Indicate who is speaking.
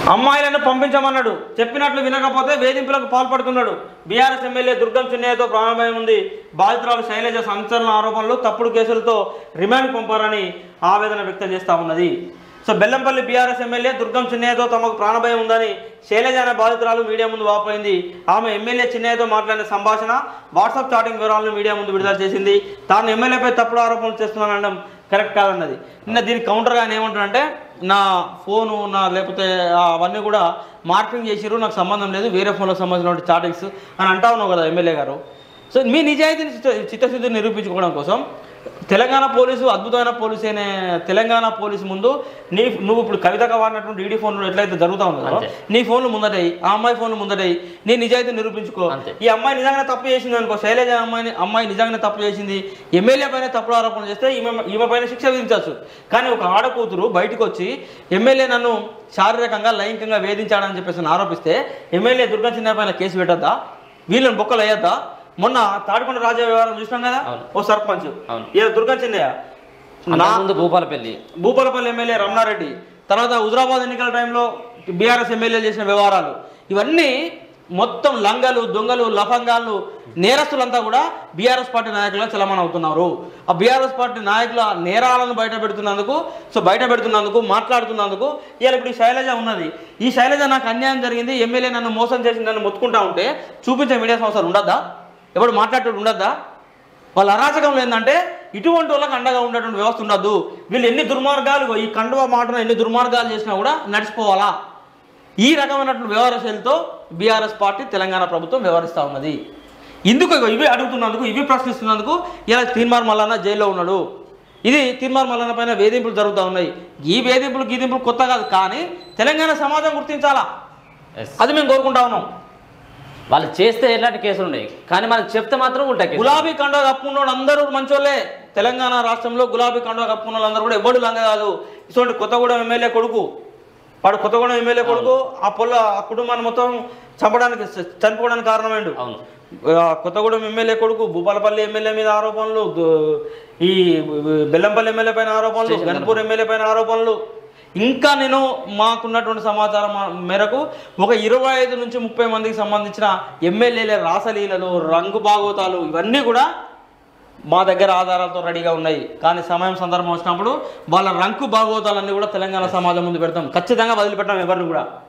Speaker 1: అమ్మాయిలను పంపించమన్నాడు చెప్పినట్లు వినకపోతే వేధింపులకు పాల్పడుతున్నాడు బీఆర్ఎస్ ఎమ్మెల్యే దుర్గం చిన్నయ్యతో ప్రారంభమై ఉంది బాధితురాలు శైలజ సంచలన ఆరోపణలు తప్పుడు కేసులతో రిమాండ్ పంపారని ఆవేదన వ్యక్తం చేస్తా ఉన్నది సో బెల్లంపల్లి బీఆర్ఎస్ ఎమ్మెల్యే దుర్గం చిన్నయ్యతో తమకు ప్రాణభయం ఉందని శైలజ అనే బాధితురాలు మీడియా ముందు వాపోయింది ఆమె ఎమ్మెల్యే చిన్నయ్యతో మాట్లాడిన సంభాషణ వాట్సాప్ చాటింగ్ వివరాలను మీడియా ముందు విడుదల చేసింది తాను ఎమ్మెల్యేపై తప్పుడు ఆరోపణలు చేస్తున్నానడం కరెక్ట్ కాదన్నది నిన్న దీనికి కౌంటర్గా ఆయన ఏమంటాడంటే నా ఫోను నా లేకపోతే అవన్నీ కూడా మార్పింగ్ చేసిర్రు నాకు సంబంధం లేదు వేరే ఫోన్లకు సంబంధించిన చాటింగ్స్ అని అంటా ఉన్నావు కదా ఎమ్మెల్యే గారు సో మీ నిజాయితీని చిత్త చిత్తశుద్ధిని నిరూపించుకోవడం కోసం తెలంగాణ పోలీసు అద్భుతమైన పోలీసు అనే తెలంగాణ పోలీసు ముందు నీ నువ్వు ఇప్పుడు కవితగా వాడినటువంటి ఈడీ ఫోన్లు ఎట్లయితే జరుగుతా ఉందో
Speaker 2: అంతే.
Speaker 1: నీ ఫోన్లు ముందటయి ఆ అమ్మాయి ఫోన్లు ముందటయి నీ నిజాయితీ నిరూపించుకో
Speaker 2: అంతే.
Speaker 1: ఈ అమ్మాయి నిజంగానే తప్పు చేసింది అనుకో శైలజ అమ్మాయిని అమ్మాయి నిజంగానే తప్పు చేసింది ఎమ్మెల్యే పైన తప్పుడు ఆరోపణ చేస్తే ఈమె ఈమె పైన శిక్ష విధించవచ్చు కానీ ఒక ఆడ కూతురు బయటకు వచ్చి ఎమ్మెల్యే నన్ను శారీరకంగా లైంగికంగా వేధించాడని చెప్పేసి ఆరోపిస్తే ఎమ్మెల్యే దుర్గా చిన్న పైన కేసు పెట్టద్దా వీళ్ళని బొక్కలు వేయద్దా మొన్న తాడికొండ రాజా వ్యవహారం చూసినాం కదా
Speaker 2: అవును.
Speaker 1: ఓ సర్పంచ్
Speaker 2: అవును.
Speaker 1: ఈయన దుర్గా చిన్నయ్య నా
Speaker 2: ముందు భూపాలపల్లి
Speaker 1: భూపాలపల్లి ఎమ్మెల్యే రమణారెడ్డి తర్వాత హుజరాబాద్ ఎన్నికల టైంలో బీఆర్ఎస్ ఎమ్మెల్యే చేసిన వ్యవహారాలు ఇవన్నీ మొత్తం లంగలు దొంగలు లఫంగాలు నేరస్తులంతా కూడా బీఆర్ఎస్ పార్టీ నాయకులుగా చలమణ అవుతున్నారు ఆ బీఆర్ఎస్ పార్టీ నాయకుల నేరాలను బయట పెడుతున్నందుకు సో బయట పెడుతున్నందుకు మాట్లాడుతున్నందుకు ఇవాళ ఇప్పుడు ఈ శైలజ ఉన్నది ఈ శైలజ నాకు అన్యాయం జరిగింది ఎమ్మెల్యే నన్ను మోసం చేసి నన్ను మొత్తుకుంటా ఉంటే చూపించే మీడియా సంస్థలు ఉండద్దా ఎవడు మాట్లాడేటోడు ఉండద్దా వాళ్ళ అరాచకంలో ఏంటంటే ఇటువంటి వాళ్ళకి అండగా ఉండేటువంటి వ్యవస్థ ఉండద్దు వీళ్ళు ఎన్ని దుర్మార్గాలు ఈ కండువ మాటను ఎన్ని దుర్మార్గాలు చేసినా కూడా నడిచిపోవాలా ఈ రకమైనటువంటి వ్యవహార శైలితో బీఆర్ఎస్ పార్టీ తెలంగాణ ప్రభుత్వం వ్యవహరిస్తూ ఉన్నది ఇందుకు ఇగో ఇవి అడుగుతున్నందుకు ఇవి ప్రశ్నిస్తున్నందుకు ఇలా తీర్మార్ మల్లన్న జైల్లో ఉన్నాడు ఇది తీర్మార్ మల్లన్న పైన వేధింపులు జరుగుతూ ఉన్నాయి ఈ వేధింపులు గీదింపులు కొత్త కాదు కానీ తెలంగాణ సమాజం గుర్తించాలా
Speaker 2: Yes.
Speaker 1: అది మేము కోరుకుంటా ఉన్నాం
Speaker 2: వాళ్ళు చేస్తే ఎలాంటి కేసులు ఉన్నాయి కానీ మనకు చెప్తే మాత్రం ఉంటాయి కేసులు.
Speaker 1: గులాబీ కండువా కప్పుకున్నోడు అందరూ మంచోళ్ళే తెలంగాణ రాష్ట్రంలో గులాబీ కండువా కప్పుకున్న వాళ్ళందరూ కూడా ఎవడు లంగ కాదు ఇటువంటి కొత్తగూడెం ఎమ్మెల్యే కొడుకు వాడు కొత్తగూడెం ఎమ్మెల్యే కొడుకు ఆ పొల్ల ఆ కుటుంబాన్ని మొత్తం చంపడానికి చనిపోవడానికి కారణమైండు
Speaker 2: అవును
Speaker 1: ఆ కొత్తగూడెం ఎమ్మెల్యే కొడుకు భూపాలపల్లి ఎమ్మెల్యే మీద ఆరోపణలు దు- ఈ బెల్లంపల్లి ఎమ్మెల్యే పైన ఆరోపణలు
Speaker 2: స్టేషన్
Speaker 1: గన్పూర్ ఎమ్మెల్యే పైన ఆరోపణలు ఇంకా నేను మాకున్నటువంటి సమాచారం మా- మేరకు ఒక ఇరవై ఐదు నుంచి ముప్పై మందికి సంబంధించిన ఎమ్మెల్యేల రాసలీలలు రంగు బాగోతాలు ఇవన్నీ కూడా మా దగ్గర ఆధారాలతో రెడీగా ఉన్నాయి కానీ సమయం సందర్భం వచ్చినప్పుడు వాళ్ళ రంకు బాగోతాలన్నీ కూడా తెలంగాణ సమాజం ముందు పెడతాం ఖచ్చితంగా వదిలిపెట్టాం ఎవరిని కూడా